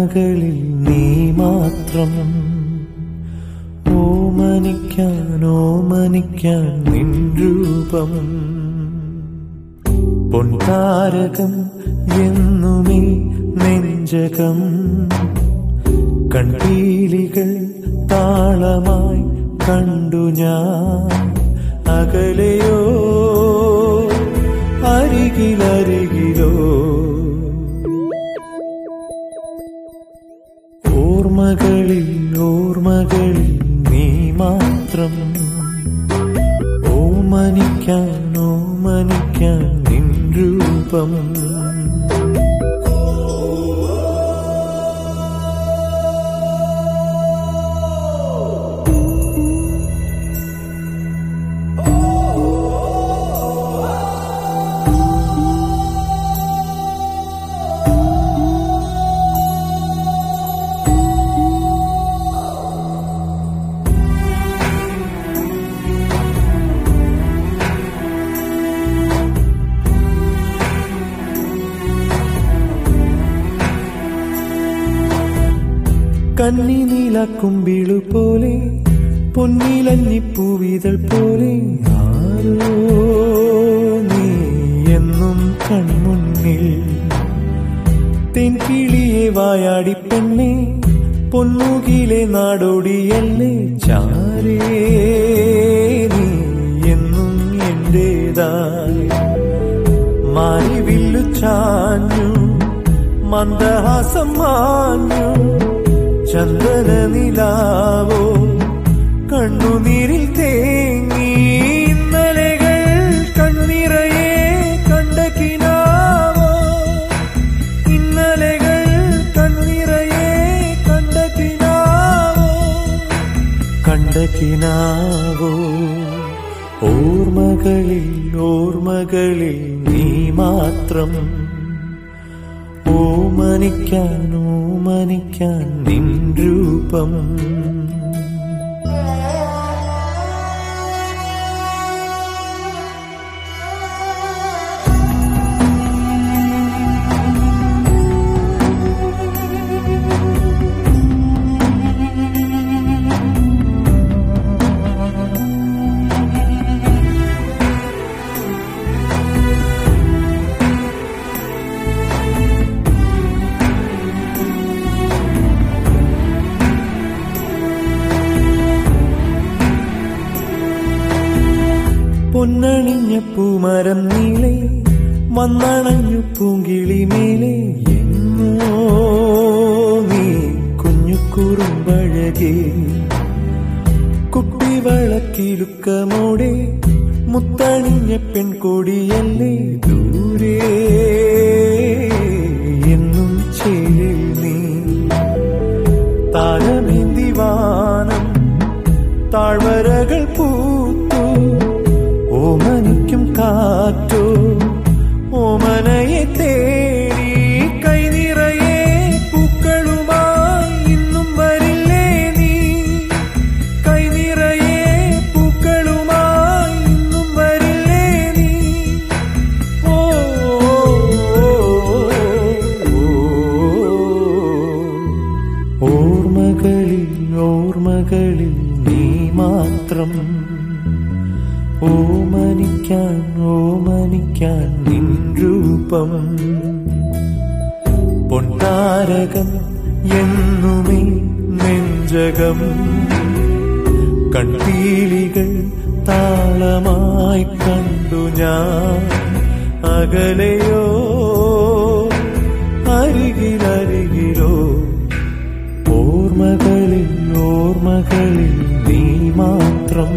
ഓർമ്മകളിൽ നീ മാത്രം ഓമനിക്കാൻ ഓമനിക്കാൻ നിൻ രൂപം പൊൻതാരകം എന്നുമേ നെഞ്ചകം കൺപീലികൾ താളമായി കണ്ടു ഞാൻ അകലെയോ അരികിലരികിലോ ഓർമ്മകളിൽ ഓർമ്മകളിൽ നീ മാത്രം ഓമനിക്കാൻ ഓമനിക്കാൻ നിൻ രൂപം കന്നി നീലക്കുമ്പിളു പോലെ പൊന്നിലഞ്ഞിപ്പൂവിതൾ പോലെ ആരോ നീ എന്നും കൺമുന്നിൽ തെൻകിളിയെ വായാടി പെണ്ണെ പൊന്നുകിലെ നാടോടിയല്ലേ ചാരേ നീ എന്നും എന്റേതായി മാരിവില്ലു ചാഞ്ഞു മന്ദഹാസം മാഞ്ഞു ചന്ദന നിലാവോ കണ്ണുനീരിൽ തേങ്ങി ഇന്നലെകൾ കണ്ണിറയെ കണ്ട കിനാവോ ഇന്നലെകൾ കണ്ണിറയെ കണ്ട കിനാവോ കണ്ട കിനാവോ ഓർമ്മകളിൽ ഓർമ്മകളിൽ നീ മാത്രം ഓമനിക്കാൻ ഓമനിക്കാൻ നിൻ രൂപം പൊന്നണിഞ്ഞ പൂമരം നീളെ വന്നണഞ്ഞു പൂങ്കിളി മേലെ എന്നോ നീ കുഞ്ഞു കുറുമ്പഴകേ കുപ്പിവളക്കിലുക്കമോടെ മുത്തണിഞ്ഞ പെൺകൊടിയല്ലേ ദൂരെ എന്നും ചേരിൽ നീ താരമേന്തി വാനം താഴ്വരകൾ പൂത്തു ഓമനിക്കും കാറ്റോ ഓമനയെ തേടി കൈ നിറയെ പൂക്കളുമായി ഇന്നും വരില്ലേ നീ കൈ നിറയെ പൂക്കളുമായി ഇന്നും വരില്ലേ നീ ഓ ഓർമ്മകളിൽ ഓർമ്മകളിൽ നീ മാത്രം ഓമനിക്കാൻ ഓമനിക്കാൻ നിൻ രൂപം പൊൻതാരകം എന്നുമേ നെഞ്ചകം കൺപീലികൾ താളമായി കണ്ടു ഞാൻ അകലെയോ അരികിലരികിലോ ഓർമ്മകളിൽ ഓർമ്മകളിൽ നീ മാത്രം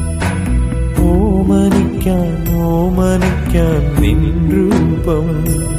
ഓമനിക്കാൻ ഓമനിക്കാൻ നിൻ രൂപം